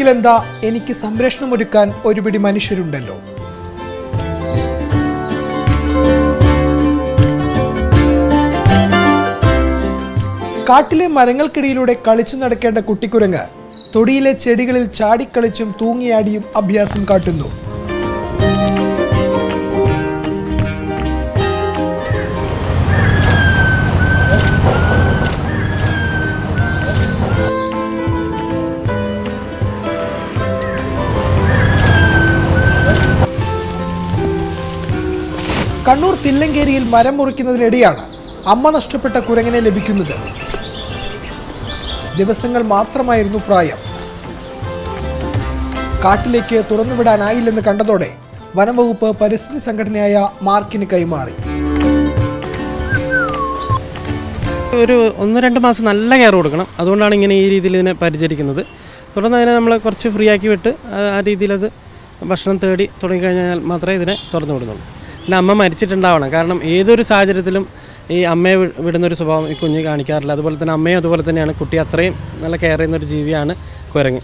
എന്താ എനിക്ക് സംരക്ഷണമൊരുക്കാൻ ഒരുപിടി മനുഷ്യരുണ്ടല്ലോ കാട്ടിലെ മരങ്ങൾക്കിടയിലൂടെ കളിച്ചു നടക്കേണ്ട കുട്ടിക്കുരങ്ങ് തൊടിയിലെ ചെടികളിൽ ചാടിക്കളിച്ചും തൂങ്ങിയാടിയും അഭ്യാസം കാട്ടുന്നു കണ്ണൂർ തില്ലങ്കേരിയിൽ മരം മുറിക്കുന്നതിനിടെയാണ് അമ്മ നഷ്ടപ്പെട്ട കുരങ്ങനെ ലഭിക്കുന്നത് ദിവസങ്ങൾ മാത്രമായിരുന്നു പ്രായം കാട്ടിലേക്ക് തുറന്നുവിടാനായില്ലെന്ന് കണ്ടതോടെ വനംവകുപ്പ് പരിസ്ഥിതി സംഘടനയായ മാർക്കിന് കൈമാറി ഒരു ഒന്ന് രണ്ട് മാസം നല്ല കെയർ കൊടുക്കണം അതുകൊണ്ടാണ് ഇങ്ങനെ ഈ രീതിയിൽ ഇതിനെ പരിചരിക്കുന്നത് തുടർന്ന് അതിനെ നമ്മൾ കുറച്ച് ഫ്രീ ആക്കി വിട്ട് ആ- ആ രീതിയിൽ അത് ഭക്ഷണം തേടി തുടങ്ങിക്കഴിഞ്ഞാൽ മാത്രമേ ഇതിനെ തുറന്നു വിടുന്നുള്ളൂ പിന്നെ അമ്മ മരിച്ചിട്ടുണ്ടാവണം കാരണം ഏതൊരു സാഹചര്യത്തിലും ഈ അമ്മയെ വി- വിടുന്നൊരു സ്വഭാവം ഈ കുഞ്ഞ് കാണിക്കാറില്ല അതുപോലെ തന്നെ അമ്മയും അതുപോലെ തന്നെയാണ് കുട്ടി അത്രയും നല്ല കെയർ ചെയ്യുന്ന ഒരു ജീവിയാണ് കുരങ്ങ്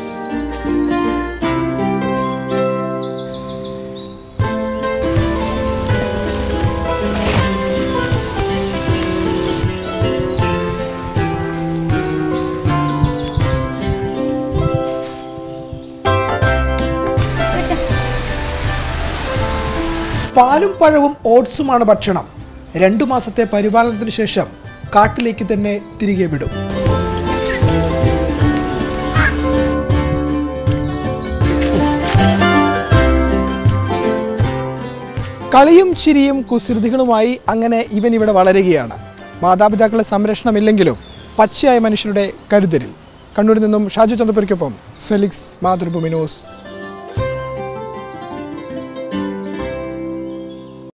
പാലും പഴവും ഓട്സുമാണ് ഭക്ഷണം രണ്ടു മാസത്തെ പരിപാലനത്തിനു ശേഷം കാട്ടിലേക്ക് തന്നെ തിരികെ വിടും കളിയും ചിരിയും കുസൃതികളുമായി അങ്ങനെ ഇവൻ ഇവിടെ വളരുകയാണ് മാതാപിതാക്കളെ സംരക്ഷണമില്ലെങ്കിലും പച്ചയായ മനുഷ്യരുടെ കരുതലിൽ കണ്ണൂരിൽ നിന്നും ഷാജു ചന്ദ്രപുരയ്ക്കൊപ്പം ഫെലിക്സ് മാതൃഭൂമി ന്യൂസ്